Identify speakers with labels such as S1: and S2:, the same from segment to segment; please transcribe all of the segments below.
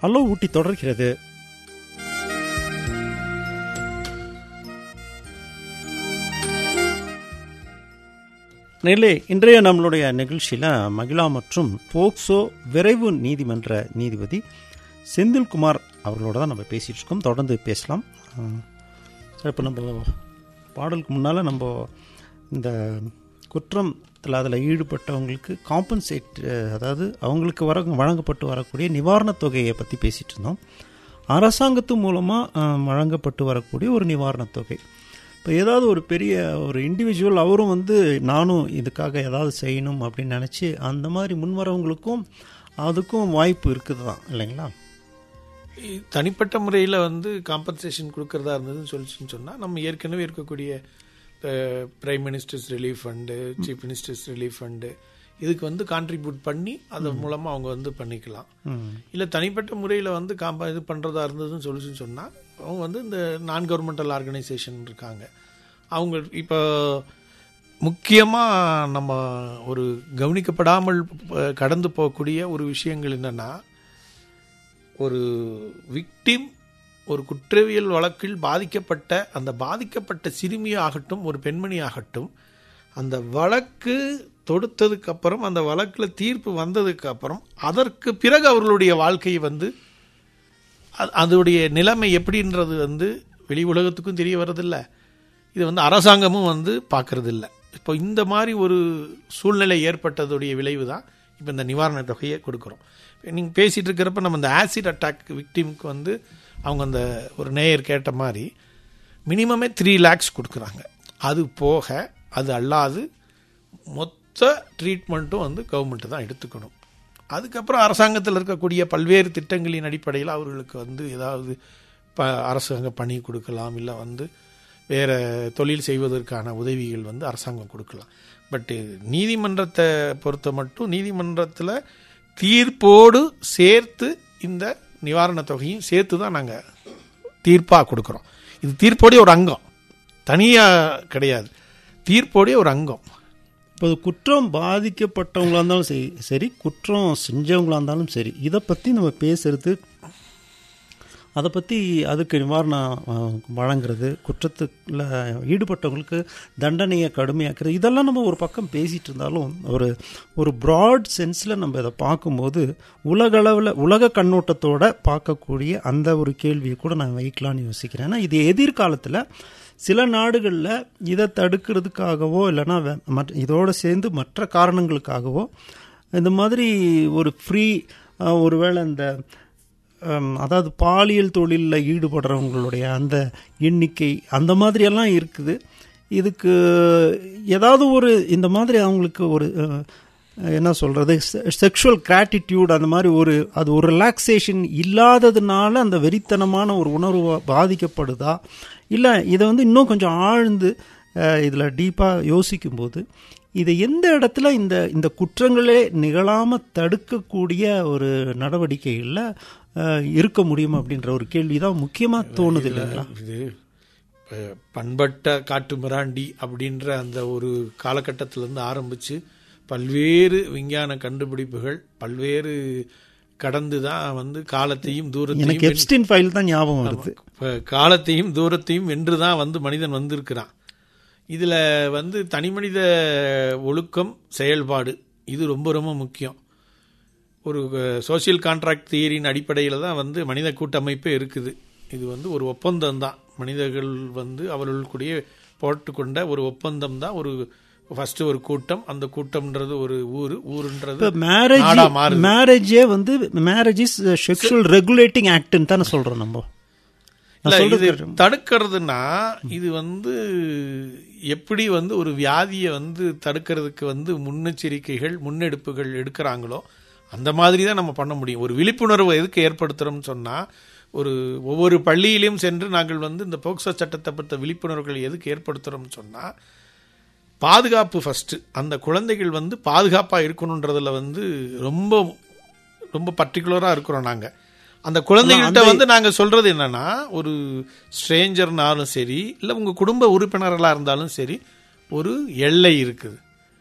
S1: hello ஊட்டி தொடர்கிறது நேர்களே இன்றைய நம்மளுடைய நிகழ்ச்சியில் மகிழா மற்றும் போக்சோ விரைவு நீதிமன்ற நீதிபதி செந்தில்குமார் அவர்களோட தான் நம்ம பேசிகிட்டு இருக்கோம் தொடர்ந்து பேசலாம் சார் இப்போ நம்ம பாடலுக்கு முன்னால் நம்ம இந்த குற்றத்தில் அதில் ஈடுபட்டவங்களுக்கு காம்பன்சேட் அதாவது அவங்களுக்கு வர வழங்கப்பட்டு வரக்கூடிய நிவாரணத் தொகையை பற்றி பேசிகிட்டு இருந்தோம் அரசாங்கத்து மூலமாக வழங்கப்பட்டு வரக்கூடிய ஒரு நிவாரணத் தொகை இப்போ ஏதாவது ஒரு பெரிய ஒரு இண்டிவிஜுவல் அவரும் வந்து நானும் இதுக்காக ஏதாவது செய்யணும் அப்படின்னு நினச்சி அந்த மாதிரி முன்வரவங்களுக்கும் அதுக்கும் வாய்ப்பு இருக்குது தான் இல்லைங்களா
S2: தனிப்பட்ட முறையில் வந்து காம்பன்சேஷன் கொடுக்கறதா இருந்ததுன்னு சொல்லிச்சுன்னு சொன்னால் நம்ம ஏற்கனவே இருக்கக்கூடிய prime ministers relief fund chief ministers relief fund இதுக்கு வந்து கான்ட்ரிபியூட் பண்ணி அதன் மூலமாக அவங்க வந்து பண்ணிக்கலாம் இல்லை தனிப்பட்ட முறையில் வந்து காம்ப இது பண்ணுறதா இருந்ததுன்னு சொல்லிச்சுன்னு சொன்னால் அவங்க வந்து இந்த நான் கவர்மெண்டல் ஆர்கனைசேஷன் இருக்காங்க அவங்க இப்போ முக்கியமாக நம்ம ஒரு கவனிக்கப்படாமல் கடந்து போகக்கூடிய ஒரு விஷயங்கள் என்னென்னா ஒரு விக்டிம் ஒரு குற்றவியல் வழக்கில் பாதிக்கப்பட்ட அந்த பாதிக்கப்பட்ட சிறுமி ஆகட்டும் ஒரு பெண்மணி ஆகட்டும் அந்த வழக்கு தொடுத்ததுக்கு அப்புறம் அந்த வழக்கில் தீர்ப்பு வந்ததுக்கு அப்புறம் அதற்கு பிறகு அவர்களுடைய வாழ்க்கை வந்து அதோடைய நிலைமை எப்படின்றது வந்து வெளி உலகத்துக்கும் தெரிய வர்றதில்ல இது வந்து அரசாங்கமும் வந்து பார்க்கறது இல்லை இப்போ இந்த மாதிரி ஒரு சூழ்நிலை ஏற்பட்டதுடைய விளைவு தான் இப்போ இந்த நிவாரண தொகையை கொடுக்குறோம் நீங்கள் பேசிகிட்டு இருக்கிறப்ப நம்ம இந்த ஆசிட் அட்டாக் விக்டிமுக்கு வந்து அவங்க அந்த ஒரு நேயர் கேட்ட மாதிரி மினிமமே த்ரீ லேக்ஸ் கொடுக்குறாங்க அது போக அது அல்லாது மொத்த ட்ரீட்மெண்ட்டும் வந்து கவர்மெண்ட்டு தான் எடுத்துக்கணும் அதுக்கப்புறம் அரசாங்கத்தில் இருக்கக்கூடிய பல்வேறு திட்டங்களின் அடிப்படையில் அவர்களுக்கு வந்து ஏதாவது ப அரசாங்க பணி கொடுக்கலாம் இல்லை வந்து வேறு தொழில் செய்வதற்கான உதவிகள் வந்து அரசாங்கம் கொடுக்கலாம் பட்டு நீதிமன்றத்தை பொறுத்த மட்டும் நீதிமன்றத்தில் தீர்ப்போடு சேர்த்து இந்த நிவாரணத் தொகையும் சேர்த்து தான் நாங்கள் தீர்ப்பாக கொடுக்குறோம் இது தீர்ப்போடைய ஒரு அங்கம் தனியாக கிடையாது தீர்ப்போடைய ஒரு அங்கம்
S1: இப்போ குற்றம் பாதிக்கப்பட்டவங்களா இருந்தாலும் சரி சரி குற்றம் செஞ்சவங்களா இருந்தாலும் சரி இதை பற்றி நம்ம பேசுறது அதை பற்றி அதுக்கு நிவாரணம் வழங்குறது குற்றத்தில் ஈடுபட்டவங்களுக்கு தண்டனையை கடுமையாக்குறது இதெல்லாம் நம்ம ஒரு பக்கம் பேசிகிட்டு இருந்தாலும் ஒரு ஒரு ப்ராட் சென்ஸில் நம்ம இதை பார்க்கும்போது உலகளவில் உலக கண்ணோட்டத்தோட பார்க்கக்கூடிய அந்த ஒரு கேள்வியை கூட நான் வைக்கலான்னு யோசிக்கிறேன் ஏன்னா இது எதிர்காலத்தில் சில நாடுகளில் இதை தடுக்கிறதுக்காகவோ இல்லைன்னா மற்ற இதோடு சேர்ந்து மற்ற காரணங்களுக்காகவோ இந்த மாதிரி ஒரு ஃப்ரீ ஒருவேளை இந்த அதாவது பாலியல் தொழிலில் ஈடுபடுறவங்களுடைய அந்த எண்ணிக்கை அந்த மாதிரியெல்லாம் இருக்குது இதுக்கு ஏதாவது ஒரு இந்த மாதிரி அவங்களுக்கு ஒரு என்ன சொல்கிறது செக்ஷுவல் கிராட்டிடியூட் அந்த மாதிரி ஒரு அது ஒரு ரிலாக்ஸேஷன் இல்லாததுனால அந்த வெறித்தனமான ஒரு உணர்வு பாதிக்கப்படுதா இல்லை இதை வந்து இன்னும் கொஞ்சம் ஆழ்ந்து இதில் டீப்பாக யோசிக்கும்போது இதை எந்த இடத்துல இந்த இந்த குற்றங்களே நிகழாமல் தடுக்கக்கூடிய ஒரு நடவடிக்கைகளில் இருக்க முடியும் அப்படின்ற ஒரு கேள்வி தான் முக்கியமாக தோணுது இல்லைங்களா
S2: இது பண்பட்ட காட்டு மிராண்டி அப்படின்ற அந்த ஒரு காலகட்டத்திலேருந்து ஆரம்பித்து பல்வேறு விஞ்ஞான கண்டுபிடிப்புகள் பல்வேறு கடந்து தான் வந்து காலத்தையும் தூரத்தையும்
S1: எனக்கு எப்ஸ்டின் ஃபைல் தான் ஞாபகம் வருது
S2: காலத்தையும் தூரத்தையும் வென்று தான் வந்து மனிதன் வந்திருக்கிறான் இதில் வந்து தனிமனித ஒழுக்கம் செயல்பாடு இது ரொம்ப ரொம்ப முக்கியம் ஒரு சோசியல் கான்ட்ராக்ட் தியரியின் அடிப்படையில் தான் வந்து மனித கூட்டமைப்பே இருக்குது இது வந்து ஒரு ஒப்பந்தம் தான் மனிதர்கள் வந்து அவர்களுக்குடைய போட்டுக்கொண்ட ஒரு ஒப்பந்தம் தான் ஒரு ஃபர்ஸ்ட் ஒரு கூட்டம் அந்த கூட்டம்ன்றது ஒரு ஊர் ஊருன்றது
S1: மேரேஜ் மேரேஜே வந்து மேரேஜ் இஸ் செக்ஷுவல் ரெகுலேட்டிங் ஆக்ட்னு தானே சொல்றோம் நம்ம
S2: இது தடுக்கிறதுனா இது வந்து எப்படி வந்து ஒரு வியாதியை வந்து தடுக்கிறதுக்கு வந்து முன்னெச்சரிக்கைகள் முன்னெடுப்புகள் எடுக்கிறாங்களோ அந்த மாதிரி தான் நம்ம பண்ண முடியும் ஒரு விழிப்புணர்வு எதுக்கு ஏற்படுத்துகிறோம்னு சொன்னால் ஒரு ஒவ்வொரு பள்ளியிலையும் சென்று நாங்கள் வந்து இந்த போக்சோ சட்டத்தை பற்ற விழிப்புணர்வுகள் எதுக்கு ஏற்படுத்துகிறோம்னு சொன்னால் பாதுகாப்பு ஃபஸ்ட்டு அந்த குழந்தைகள் வந்து பாதுகாப்பாக இருக்கணுன்றதுல வந்து ரொம்ப ரொம்ப பர்டிகுலராக இருக்கிறோம் நாங்கள் அந்த குழந்தைகள்கிட்ட வந்து நாங்கள் சொல்கிறது என்னன்னா ஒரு ஸ்ட்ரேஞ்சர்னாலும் சரி இல்லை உங்கள் குடும்ப உறுப்பினர்களாக இருந்தாலும் சரி ஒரு எல்லை இருக்குது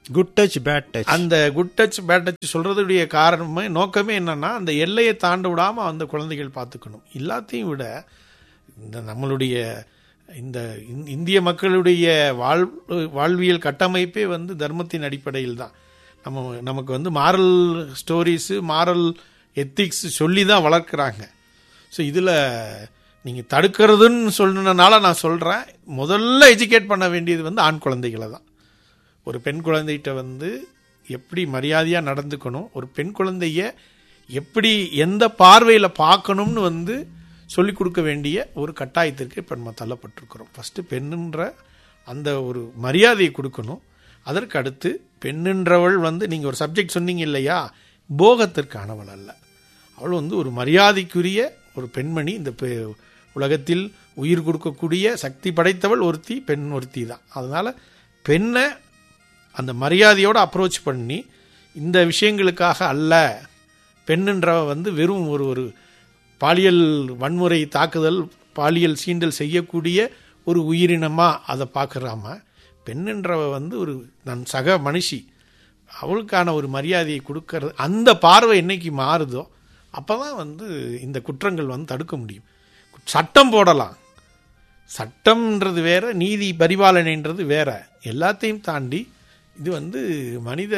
S1: குட் டச் பேட் டச்
S2: அந்த குட் டச் பேட் டச் சொல்றதுடைய காரணமே நோக்கமே என்னன்னா அந்த எல்லையை தாண்ட விடாம அந்த குழந்தைகள் பார்த்துக்கணும் எல்லாத்தையும் விட இந்த நம்மளுடைய இந்த இந்- இந்திய மக்களுடைய வாழ் வாழ்வியல் கட்டமைப்பே வந்து தர்மத்தின் அடிப்படையில் தான் நம்ம நமக்கு வந்து மாரல் ஸ்டோரிஸு மாரல் எத்திக்ஸ் சொல்லி தான் வளர்க்குறாங்க ஸோ இதில் நீங்கள் தடுக்கிறதுன்னு சொன்னனால நான் சொல்கிறேன் முதல்ல எஜுகேட் பண்ண வேண்டியது வந்து ஆண் குழந்தைகளை தான் ஒரு பெண் குழந்தைகிட்ட வந்து எப்படி மரியாதையாக நடந்துக்கணும் ஒரு பெண் குழந்தைய எப்படி எந்த பார்வையில் பார்க்கணும்னு வந்து சொல்லிக் கொடுக்க வேண்டிய ஒரு கட்டாயத்திற்கு இப்போ நம்ம தள்ளப்பட்டிருக்கிறோம் ஃபஸ்ட்டு பெண்ணுன்ற அந்த ஒரு மரியாதையை கொடுக்கணும் அதற்கு அடுத்து பெண்ணுன்றவள் வந்து நீங்கள் ஒரு சப்ஜெக்ட் சொன்னீங்க இல்லையா போகத்திற்கானவள் அல்ல அவள் வந்து ஒரு மரியாதைக்குரிய ஒரு பெண்மணி இந்த பெ- உலகத்தில் உயிர் கொடுக்கக்கூடிய சக்தி படைத்தவள் ஒருத்தி பெண் ஒருத்தி தான் அதனால் பெண்ணை அந்த மரியாதையோடு அப்ரோச் பண்ணி இந்த விஷயங்களுக்காக அல்ல பெண்ணுன்றவ வந்து வெறும் ஒரு ஒரு பாலியல் வன்முறை தாக்குதல் பாலியல் சீண்டல் செய்யக்கூடிய ஒரு உயிரினமா அதை பார்க்குறாம பெண்ணுன்றவ வந்து ஒரு நன் சக மனுஷி அவளுக்கான ஒரு மரியாதையை கொடுக்கறது அந்த பார்வை என்னைக்கு மாறுதோ அப்போ தான் வந்து இந்த குற்றங்கள் வந்து தடுக்க முடியும் சட்டம் போடலாம் சட்டம்ன்றது வேற நீதி பரிபாலனைன்றது வேற எல்லாத்தையும் தாண்டி இது வந்து மனித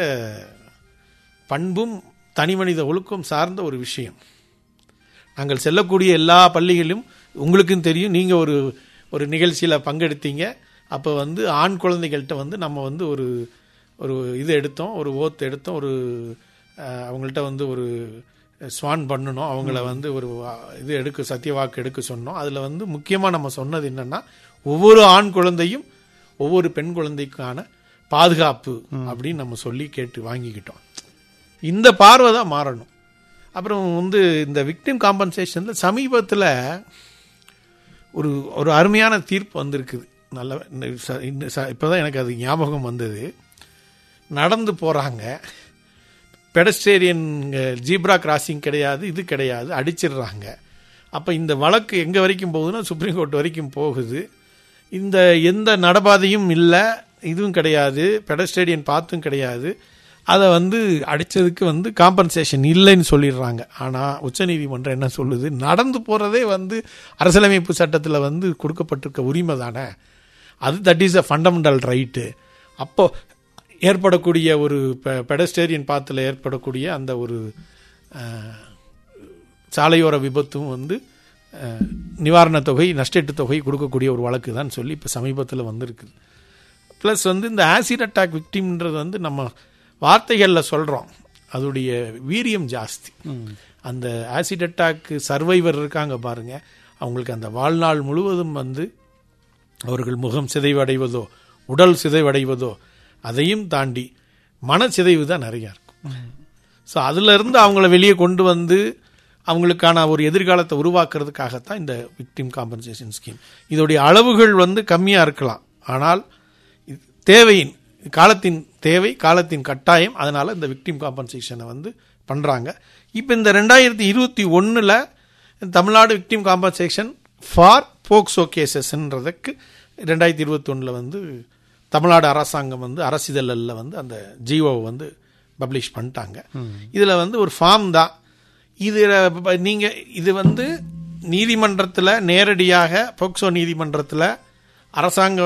S2: பண்பும் தனி மனித ஒழுக்கம் சார்ந்த ஒரு விஷயம் நாங்கள் செல்லக்கூடிய எல்லா பள்ளிகளிலும் உங்களுக்கும் தெரியும் நீங்கள் ஒரு ஒரு நிகழ்ச்சியில் பங்கெடுத்தீங்க அப்போ வந்து ஆண் குழந்தைகள்கிட்ட வந்து நம்ம வந்து ஒரு ஒரு இது எடுத்தோம் ஒரு ஓத் எடுத்தோம் ஒரு அஹ், அவங்கள்ட்ட வந்து ஒரு ஸ்வான் பண்ணணும் அவங்கள வந்து ஒரு வா- இது எடுக்க சத்தியவாக்கு எடுக்க சொன்னோம் அதில் வந்து முக்கியமாக நம்ம சொன்னது என்னன்னா ஒவ்வொரு ஆண் குழந்தையும் ஒவ்வொரு பெண் குழந்தைக்கான பாதுகாப்பு அப்படின்னு நம்ம சொல்லி கேட்டு வாங்கிக்கிட்டோம் இந்த பார்வை தான் மாறணும் அப்புறம் வந்து இந்த விக்டிம் காம்பன்சேஷனில் சமீபத்தில் ஒரு ஒரு அருமையான தீர்ப்பு வந்திருக்குது நல்ல இப்போ தான் எனக்கு அது ஞாபகம் வந்தது நடந்து போகிறாங்க பெடஸ்டேரியன் ஜீப்ரா கிராசிங் கிடையாது இது கிடையாது அடிச்சிடுறாங்க அப்போ இந்த வழக்கு எங்கே வரைக்கும் போகுதுன்னா சுப்ரீம் கோர்ட் வரைக்கும் போகுது இந்த எந்த நடபாதையும் இல்லை இதுவும் கிடையாது பெடஸ்டேரியன் பார்த்தும் கிடையாது அதை வந்து அடித்ததுக்கு வந்து காம்பன்சேஷன் இல்லைன்னு சொல்லிடுறாங்க ஆனால் உச்சநீதிமன்றம் என்ன சொல்லுது நடந்து போகிறதே வந்து அரசியலமைப்பு சட்டத்தில் வந்து கொடுக்கப்பட்டிருக்க உரிமை தானே அது that is a fundamental right அப்போ ஏற்படக்கூடிய ஒரு பெடஸ்டேரியன் பாத்தில் ஏற்படக்கூடிய அந்த ஒரு அஹ், சாலையோர விபத்தும் வந்து அஹ், நிவாரணத் தொகை நஷ்டீட்டுத் தொகை கொடுக்கக்கூடிய ஒரு வழக்கு தான் சொல்லி இப்போ சமீபத்தில் வந்திருக்குது ப்ளஸ் வந்து இந்த ஆசிட் அட்டாக் விக்டிம்ன்றது வந்து நம்ம வார்த்தைகளில் சொல்கிறோம் அதோடைய வீரியம் ஜாஸ்தி அந்த ஆசிட் அட்டாக் சர்வைவர் இருக்காங்க பாருங்க அவங்களுக்கு அந்த வாழ்நாள் முழுவதும் வந்து அவர்கள் முகம் சிதைவடைவதோ உடல் சிதைவடைவதோ அதையும் தாண்டி மனச்சிதைவு தான் நிறையா இருக்கும் ஸோ அதிலிருந்து அவங்கள வெளியே கொண்டு வந்து அவங்களுக்கான ஒரு எதிர்காலத்தை உருவாக்குறதுக்காகத்தான் இந்த விக்டிம் காம்பன்சேஷன் ஸ்கீம் இதோடைய அளவுகள் வந்து கம்மியாக இருக்கலாம் ஆனால் இது தேவையின் காலத்தின் தேவை காலத்தின் கட்டாயம் அதனால் இந்த விக்டிம் காம்பன்சேஷனை வந்து பண்ணுறாங்க இப்போ இந்த ரெண்டாயிரத்தி இருபத்தி ஒன்றில் Tamil Nadu victim compensation for POCSO கேசஸ்ன்றதுக்கு ரெண்டாயிரத்தி இருபத்தொன்னில் வந்து தமிழ்நாடு அரசாங்கம் வந்து அரசிதழில் வந்து அந்த ஜியோவை வந்து பப்ளிஷ் பண்ணிட்டாங்க இதில் வந்து ஒரு ஃபார்ம் தான் இது நீங்கள் இது வந்து நீதிமன்றத்தில் நேரடியாக போக்சோ நீதிமன்றத்தில் அரசாங்க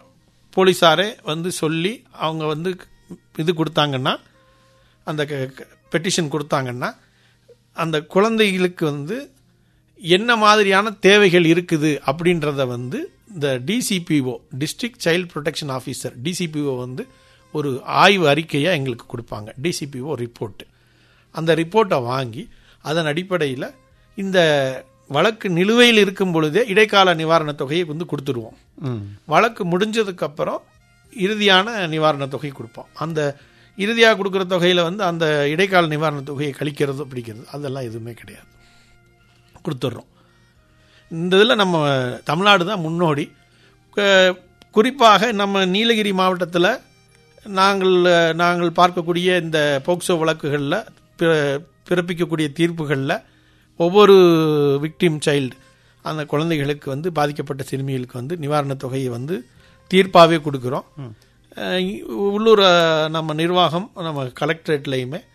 S2: போலீஸாரே வந்து சொல்லி அவங்க வந்து இது கொடுத்தாங்கன்னா அந்த பெட்டிஷன் கொடுத்தாங்கன்னா அந்த குழந்தைகளுக்கு வந்து என்ன மாதிரியான தேவைகள் இருக்குது அப்படின்றத வந்து இந்த DCPO district child protection officer DCPO வந்து ஒரு ஆய்வு அறிக்கையாக எங்களுக்கு கொடுப்பாங்க டிசிபிஓ ரிப்போர்ட்டு அந்த ரிப்போர்ட்டை வாங்கி அதன் அடிப்படையில் இந்த வழக்கு நிலுவையில் இருக்கும் பொழுதே இடைக்கால நிவாரணத் தொகையை வந்து கொடுத்துருவோம் வழக்கு முடிஞ்சதுக்கு அப்புறம் இறுதியான நிவாரணத் தொகை கொடுப்போம் அந்த இறுதியாக கொடுக்குற தொகையில் வந்து அந்த இடைக்கால நிவாரணத் தொகையை கழிக்கிறது பிடிக்கிறது அதெல்லாம் எதுவுமே கிடையாது கொடுத்துட்றோம் இந்த இதில் நம்ம தமிழ்நாடு தான் முன்னோடி க- குறிப்பாக நம்ம நீலகிரி மாவட்டத்தில் நாங்கள் நாங்கள் பார்க்கக்கூடிய இந்த போக்சோ வழக்குகளில் பிற- பிறப்பிக்கக்கூடிய தீர்ப்புகளில் ஒவ்வொரு விக்டிம் சைல்டு அந்த குழந்தைகளுக்கு வந்து பாதிக்கப்பட்ட சிறுமிகளுக்கு வந்து நிவாரணத் தொகையை வந்து தீர்ப்பாகவே கொடுக்குறோம் அஹ், உள்ளூர் அஹ், நம்ம நிர்வாகம் நம்ம கலெக்டரேட்லேயுமே